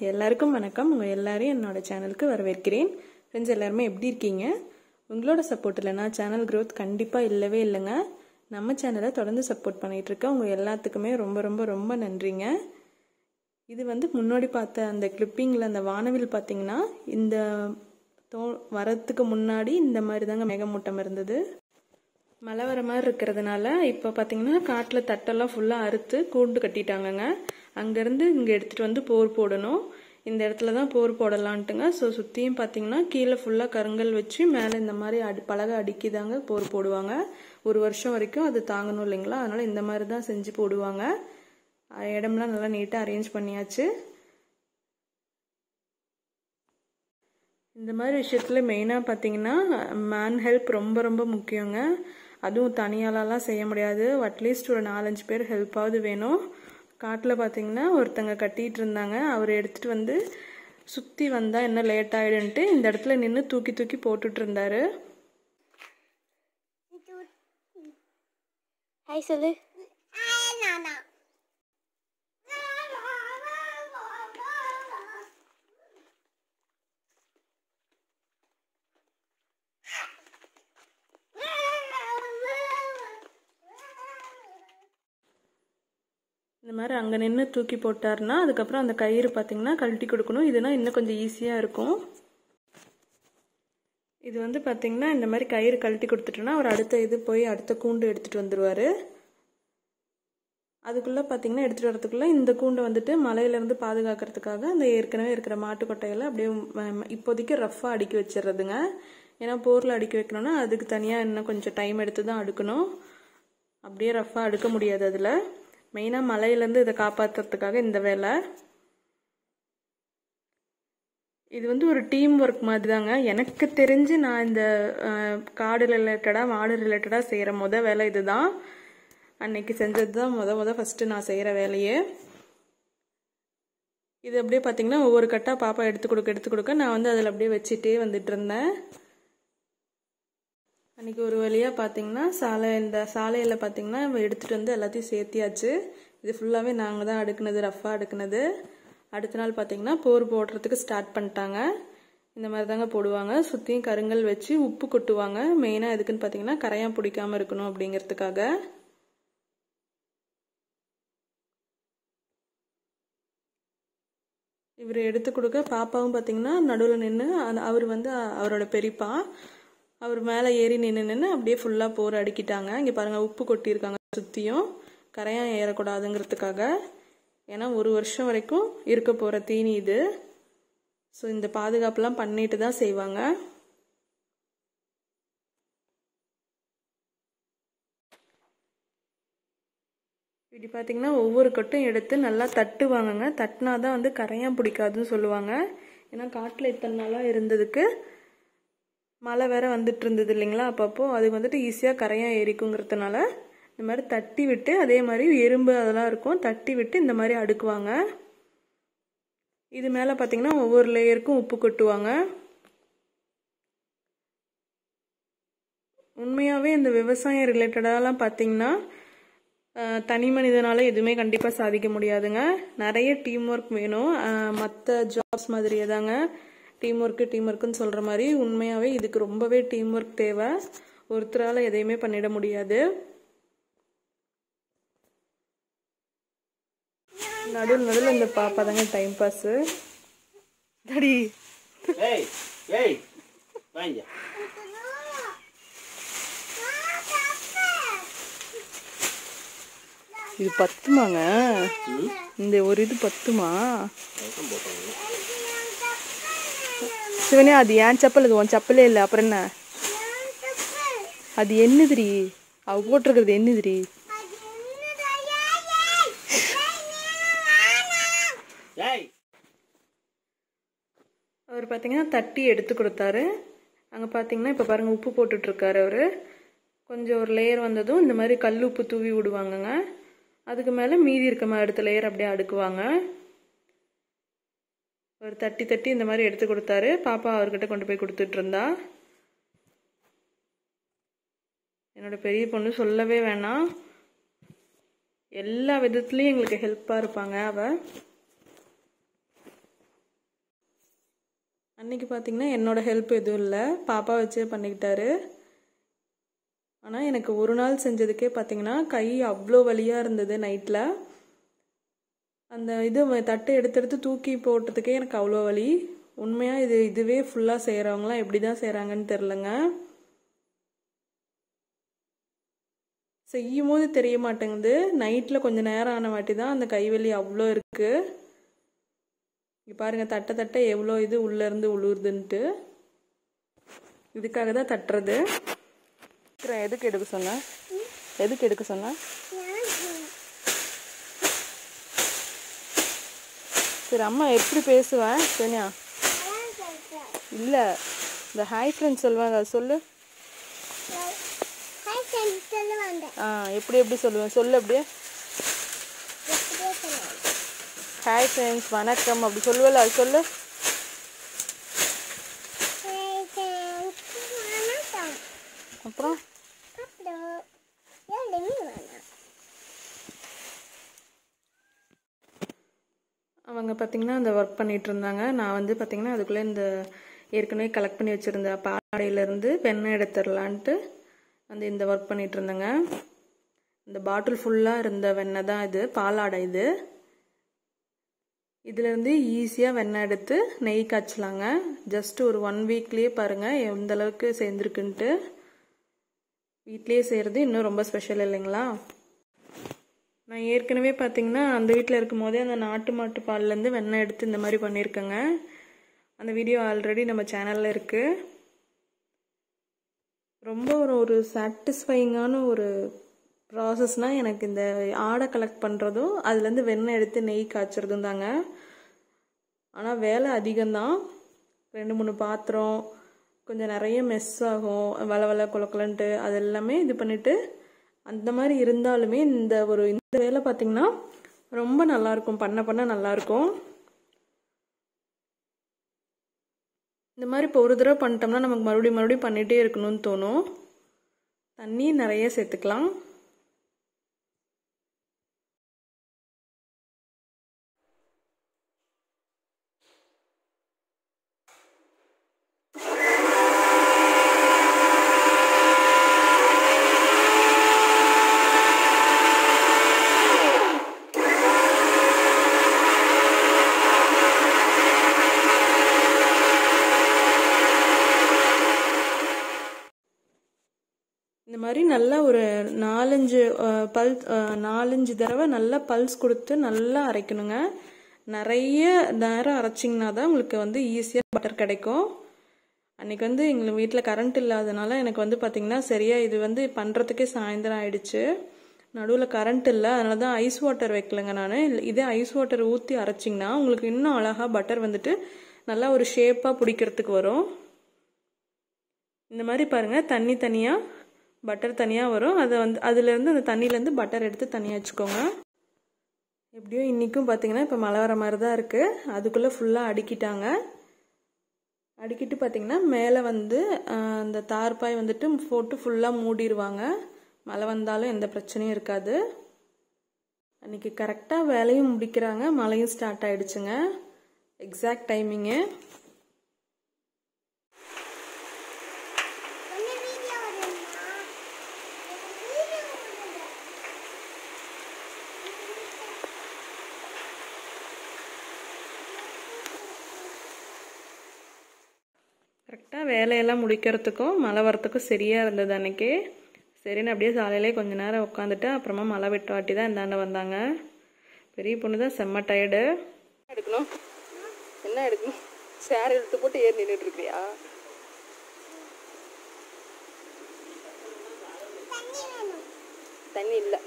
எல்லாருக்கும் வணக்கம் உங்கள் எல்லாரையும் என்னோட சேனலுக்கு வரவேற்கிறேன் ஃப்ரெண்ட்ஸ் எல்லாருமே எப்படி இருக்கீங்க உங்களோட சப்போர்ட் இல்லைனா சேனல் growth கண்டிப்பாக இல்லவே இல்லைங்க நம்ம சேனலை தொடர்ந்து சப்போர்ட் பண்ணிகிட்டு இருக்க உங்கள் எல்லாத்துக்குமே ரொம்ப ரொம்ப ரொம்ப நன்றிங்க இது வந்து முன்னாடி பார்த்த அந்த கிளிப்பிங்கில் அந்த வானவில் பார்த்தீங்கன்னா இந்த தோ வரத்துக்கு முன்னாடி இந்த மாதிரி தாங்க மேகமூட்டம் இருந்தது மழை வர மாதிரி இருக்கிறதுனால இப்போ பார்த்தீங்கன்னா காட்டில் தட்டெல்லாம் ஃபுல்லாக அறுத்து கூண்டு கட்டிட்டாங்கங்க அங்கேருந்து இங்கே எடுத்துகிட்டு வந்து போர் போடணும் இந்த இடத்துல தான் போர் போடலான்ட்டுங்க ஸோ சுற்றியும் பார்த்தீங்கன்னா கீழே ஃபுல்லாக கருங்கல் வச்சு மேலே இந்த மாதிரி அடி பலகை அடிக்கிதாங்க போர் போடுவாங்க ஒரு வருஷம் வரைக்கும் அது தாங்கணும் இல்லைங்களா அதனால் இந்த மாதிரி தான் செஞ்சு போடுவாங்க அஹ் இடம்லாம் நல்லா நீட்டாக அரேஞ்ச் பண்ணியாச்சு இந்த மாதிரி விஷயத்தில் மெயினாக பார்த்தீங்கன்னா மேன் ஹெல்ப் ரொம்ப ரொம்ப முக்கியங்க அதுவும் தனியாலலாம் செய்ய முடியாது அட்லீஸ்ட் ஒரு நாலஞ்சு பேர் ஹெல்ப்பாவது வேணும் காட்டில் பார்த்தீங்கன்னா ஒருத்தங்க கட்டிகிட்டு இருந்தாங்க அவர் எடுத்துகிட்டு வந்து சுற்றி வந்தால் என்ன லேட் ஆகிடுன்ட்டு இந்த இடத்துல நின்று தூக்கி தூக்கி போட்டுட்டு இருந்தாரு ஹாய் சொல்லு இந்த மாதிரி அங்கே நின்று தூக்கி போட்டாருன்னா அதுக்கப்புறம் அந்த கயிறு பார்த்தீங்கன்னா கழட்டி கொடுக்கணும் இதுனா இன்னும் கொஞ்சம் ஈஸியாக இருக்கும் இது வந்து பார்த்தீங்கன்னா இந்த மாதிரி கயிறு கழட்டி கொடுத்துட்டோன்னா அவர் அடுத்த இது போய் அடுத்த கூண்டு எடுத்துகிட்டு வந்துடுவார் அதுக்குள்ளே பார்த்தீங்கன்னா எடுத்துகிட்டு வரதுக்குள்ளே இந்த கூண்டை வந்துட்டு மலையிலேருந்து பாதுகாக்கிறதுக்காக அந்த ஏற்கனவே இருக்கிற மாட்டுக்கொட்டையில் அப்படியே ம- இப்போதைக்கு ரஃப்பாக அடுக்கி வச்சிடுறதுங்க ஏன்னா போரில் அடுக்கி வைக்கணும்னா அதுக்கு தனியாக இன்னும் கொஞ்சம் டைம் எடுத்து தான் அடுக்கணும் அப்படியே ரஃப்பாக அடுக்க முடியாது அதில் மெயினாக மலையிலேருந்து இதை காப்பாற்றுறதுக்காக இந்த வேலை இது வந்து ஒரு டீம் ஒர்க் மாதிரி தாங்க எனக்கு தெரிஞ்சு நான் இந்த அஹ், காடு ரிலேட்டடாக மாடு ரிலேட்டடாக செய்கிற முத வேலை இதுதான் அன்னைக்கு செஞ்சது தான் முத முத ஃபஸ்ட்டு நான் செய்கிற வேலையே இது அப்படியே பார்த்தீங்கன்னா ஒவ்வொரு கட்டாக பாப்பா எடுத்து கொடுக்க எடுத்து கொடுக்க நான் வந்து அதில் அப்படியே வச்சுட்டே வந்துட்டு இருந்தேன் அன்றைக்கி ஒரு வழியாக பார்த்தீங்கன்னா சாலை இந்த சாலையில் பார்த்தீங்கன்னா எடுத்துகிட்டு வந்து எல்லாத்தையும் சேர்த்தியாச்சு இது ஃபுல்லாகவே நாங்கள் தான் அடுக்குனது ரஃப்பாக அடுக்குனது அடுத்த நாள் பார்த்தீங்கன்னா போர் போடுறதுக்கு ஸ்டார்ட் பண்ணிட்டாங்க இந்த மாதிரி தாங்க போடுவாங்க சுற்றியும் கருங்கல் வச்சு உப்பு கொட்டுவாங்க மெயினாக எதுக்குன்னு பார்த்தீங்கன்னா கரையான் பிடிக்காம இருக்கணும் அப்படிங்கிறதுக்காக இவர் எடுத்து கொடுக்க பாப்பாவும் பார்த்தீங்கன்னா நடுவில் நின்று அவர் வந்து அவரோட பெரியப்பா அவர் மேலே ஏறி நின்று நின்று அப்படியே ஃபுல்லாக போர் அடிக்கிட்டாங்க இங்கே பாருங்கள் உப்பு கொட்டியிருக்காங்க சுற்றியும் கரையான் ஏறக்கூடாதுங்கிறதுக்காக ஏன்னா ஒரு வருஷம் வரைக்கும் இருக்க போகிற தீனி இது ஸோ இந்த பாதுகாப்புலாம் பண்ணிட்டு தான் செய்வாங்க இப்படி பார்த்தீங்கன்னா ஒவ்வொரு கட்டும் எடுத்து நல்லா தட்டுவாங்கங்க தட்டினா தான் வந்து கரையான் பிடிக்காதுன்னு சொல்லுவாங்க ஏன்னா காட்டில் இத்தனை நாளாக இருந்ததுக்கு மழை வேற வந்துட்டு இருந்தது இல்லைங்களா அப்பப்போ அது வந்துட்டு ஈஸியாக கரையான் ஏறிக்குங்கிறதுனால இந்த மாதிரி தட்டி விட்டு அதே மாதிரி எறும்பு அதெல்லாம் இருக்கும் தட்டி விட்டு இந்த மாதிரி அடுக்குவாங்க இது மேலே பார்த்தீங்கன்னா ஒவ்வொரு லேயருக்கும் உப்பு கொட்டுவாங்க உண்மையாகவே இந்த விவசாயம் ரிலேட்டடாலாம் பார்த்தீங்கன்னா அஹ், தனி மனிதனால எதுவுமே கண்டிப்பாக சாதிக்க முடியாதுங்க நிறைய டீம் ஒர்க் வேணும் மற்ற ஜாப்ஸ் மாதிரியே தாங்க டீம் ஒர்க்கு டீம் ஒர்க்குன்னு சொல்கிற மாதிரி உண்மையாகவே இதுக்கு ரொம்பவே டீம் ஒர்க் தேவை ஒருத்தரால் எதையுமே பண்ணிட முடியாது நடுவில் நடுவில் இந்த பாப்பா தாங்க டைம் பாஸு தடி ஏய் ஏய் வாங்க இது பத்துமாங்க இந்த ஒரு இது பத்துமா சிவனே அது ஏன் செப்பல் அது உன் செப்பலே இல்லை அப்புறம் என்ன அது என்னதுரி அவ போட்டிருக்கிறது என்னதுரி ஏய் அவர் பார்த்தீங்கன்னா தட்டி எடுத்து கொடுத்தாரு அங்கே பார்த்தீங்கன்னா இப்போ பாருங்கள் உப்பு போட்டுட்ருக்காரு அவர் கொஞ்சம் ஒரு லேயர் வந்ததும் இந்த மாதிரி கல் உப்பு தூவி விடுவாங்கங்க அதுக்கு மேலே மீதி இருக்க மாதிரி அடுத்த லேயர் அப்படியே அடுக்குவாங்க ஒரு தட்டி தட்டி இந்த மாதிரி எடுத்து கொடுத்தாரு பாப்பா அவர்கிட்ட கொண்டு போய் கொடுத்துட்டு இருந்தா என்னோட பெரிய பொண்ணு சொல்லவே வேணாம் எல்லா விதத்துலேயும் எங்களுக்கு ஹெல்ப்பாக இருப்பாங்க அவள் அன்னைக்கு பார்த்தீங்கன்னா என்னோட ஹெல்ப் எதுவும் இல்லை பாப்பா வச்சே பண்ணிக்கிட்டாரு ஆனால் எனக்கு ஒரு நாள் செஞ்சதுக்கே பார்த்தீங்கன்னா கை அவ்வளோ வலியாக இருந்தது நைட்டில் அந்த இது தட்டை எடுத்து எடுத்து தூக்கி போட்டதுக்கே எனக்கு அவ்வளோ வலி உண்மையாக இது இதுவே ஃபுல்லாக செய்கிறவங்களாம் எப்படி தான் செய்கிறாங்கன்னு தெரிலங்க செய்யும் போது தெரிய மாட்டேங்குது நைட்டில் கொஞ்சம் நேரம் ஆன வாட்டி தான் அந்த கைவலி அவ்வளோ இருக்குது இங்கே பாருங்கள் தட்டை தட்டை எவ்வளோ இது உள்ளேருந்து உழுவுறதுன்ட்டு இதுக்காக தான் தட்டுறது எதுக்கு எடுக்க சொன்னேன் எதுக்கு எடுக்க சொன்னேன் சரி அம்மா எப்படி பேசுவேன் சரியா இல்லை இந்த ஹாய் ஃப்ரெண்ட்ஸ் சொல்லுவாங்க அது சொல்லு ஆ எப்படி எப்படி சொல்லுவேன் சொல்லு அப்படியே ஹாய் ஃப்ரெண்ட்ஸ் வணக்கம் அப்படி சொல்லுவல அது சொல்லு அப்புறம் அவங்க பார்த்திங்கன்னா அந்த ஒர்க் பண்ணிட்டு இருந்தாங்க நான் வந்து பார்த்திங்கன்னா அதுக்குள்ளே இந்த ஏற்கனவே கலெக்ட் பண்ணி வச்சுருந்த பாடையிலேருந்து வெண்ணெய் எடுத்துடலான்ட்டு வந்து இந்த ஒர்க் பண்ணிட்டு இருந்தேங்க இந்த பாட்டில் ஃபுல்லாக இருந்த வெண்ணெய் தான் இது பாலாடை இது இதுலேருந்து ஈஸியாக வெண்ணெய் எடுத்து நெய் காய்ச்சலாங்க ஜஸ்ட் ஒரு ஒன் வீக்லேயே பாருங்கள் எந்த அளவுக்கு சேர்ந்துருக்குன்ட்டு வீட்லேயே செய்கிறது இன்னும் ரொம்ப ஸ்பெஷல் இல்லைங்களா நான் ஏற்கனவே பார்த்தீங்கன்னா அந்த வீட்டில் இருக்கும் போதே அந்த நாட்டு மாட்டு பால்லேருந்து வெண்ணெய் எடுத்து இந்த மாதிரி பண்ணியிருக்கேங்க அந்த வீடியோ ஆல்ரெடி நம்ம சேனலில் இருக்குது ரொம்ப ஒரு ஒரு சாட்டிஸ்ஃபைங்கான ஒரு ப்ராசஸ்னால் எனக்கு இந்த ஆடை கலெக்ட் பண்ணுறதும் அதுலேருந்து வெண்ணெய் எடுத்து நெய் காய்ச்சறதும் தாங்க ஆனால் வேலை அதிகம்தான் ரெண்டு மூணு பாத்திரம் கொஞ்சம் நிறைய மெஸ் ஆகும் வள வள குலக்குலன்ட்டு அது எல்லாமே இது பண்ணிவிட்டு அந்த மாதிரி இருந்தாலுமே இந்த ஒரு இந்த வேலை பார்த்திங்கன்னா ரொம்ப நல்லாயிருக்கும் பண்ண பண்ண நல்லாயிருக்கும் இந்த மாதிரி இப்போ ஒரு தடவை பண்ணிட்டோம்னா நமக்கு மறுபடியும் மறுபடியும் பண்ணிகிட்டே இருக்கணும்னு தோணும் தண்ணி நிறைய சேர்த்துக்கலாம் இந்த மாதிரி நல்லா ஒரு நாலஞ்சு பல் நாலஞ்சு தடவை நல்லா பல்ஸ் கொடுத்து நல்லா அரைக்கணுங்க நிறைய நேரம் அரைச்சிங்கன்னா தான் உங்களுக்கு வந்து ஈஸியாக பட்டர் கிடைக்கும் அன்றைக்கி வந்து எங்கள் வீட்டில் கரண்ட் இல்லாதனால எனக்கு வந்து பார்த்திங்கன்னா சரியாக இது வந்து பண்ணுறதுக்கே சாயந்தரம் ஆயிடுச்சு நடுவில் கரண்ட் இல்லை அதனால தான் ஐஸ் வாட்டர் வைக்கலங்க நான் இதே ஐஸ் வாட்டர் ஊற்றி அரைச்சிங்கன்னா உங்களுக்கு இன்னும் அழகாக பட்டர் வந்துட்டு நல்லா ஒரு ஷேப்பாக பிடிக்கிறதுக்கு வரும் இந்த மாதிரி பாருங்கள் தண்ணி தனியாக பட்டர் தனியாக வரும் அதை வந்து அதுலேருந்து அந்த தண்ணியிலேருந்து பட்டர் எடுத்து தனியாக வச்சுக்கோங்க எப்படியோ இன்றைக்கும் பார்த்தீங்கன்னா இப்போ மழை வர மாதிரி தான் இருக்குது அதுக்குள்ளே ஃபுல்லாக அடுக்கிட்டாங்க அடுக்கிட்டு பார்த்தீங்கன்னா மேலே வந்து அந்த தார்பாய் வந்துட்டு போட்டு ஃபுல்லாக மூடிடுவாங்க மழை வந்தாலும் எந்த பிரச்சனையும் இருக்காது அன்றைக்கி கரெக்டாக வேலையும் முடிக்கிறாங்க மழையும் ஸ்டார்ட் ஆகிடுச்சுங்க எக்ஸாக்ட் டைமிங்கு கரெக்டாக வேலையெல்லாம் முடிக்கிறதுக்கும் மழை வரத்துக்கும் சரியாக இருந்தது அன்றைக்கி சரின்னு அப்படியே சாலையிலே கொஞ்ச நேரம் உட்காந்துட்டு அப்புறமா மழை விட்டு வாட்டி தான் இந்தாண்ட வந்தாங்க பெரிய பொண்ணு தான் செம்ம டயர்டு எடுக்கணும் என்ன எடுக்கணும் சேர் இழுத்து போட்டு ஏறி நின்றுட்டு இருக்கிறியா தண்ணி இல்லை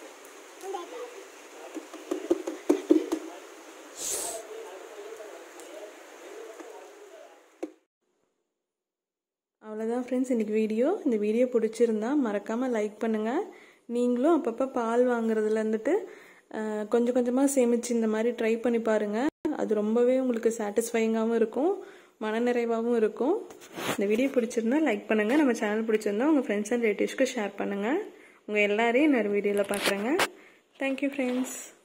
அவ்வளோதான் ஃப்ரெண்ட்ஸ் இன்றைக்கி வீடியோ இந்த வீடியோ பிடிச்சிருந்தா மறக்காமல் லைக் பண்ணுங்கள் நீங்களும் அப்பப்போ பால் வாங்குறதுல இருந்துட்டு கொஞ்சம் கொஞ்சமாக சேமித்து இந்த மாதிரி ட்ரை பண்ணி பாருங்கள் அது ரொம்பவே உங்களுக்கு சாட்டிஸ்ஃபைங்காகவும் இருக்கும் மனநிறைவாகவும் இருக்கும் இந்த வீடியோ பிடிச்சிருந்தா லைக் பண்ணுங்கள் நம்ம சேனல் பிடிச்சிருந்தா உங்கள் ஃப்ரெண்ட்ஸ் அண்ட் ரிலேட்டிவ்ஸ்க்கு ஷேர் பண்ணுங்கள் உங்கள் எல்லாரையும் இன்னொரு வீடியோவில் பார்க்குறேங்க தேங்க்யூ ஃப்ரெண்ட்ஸ்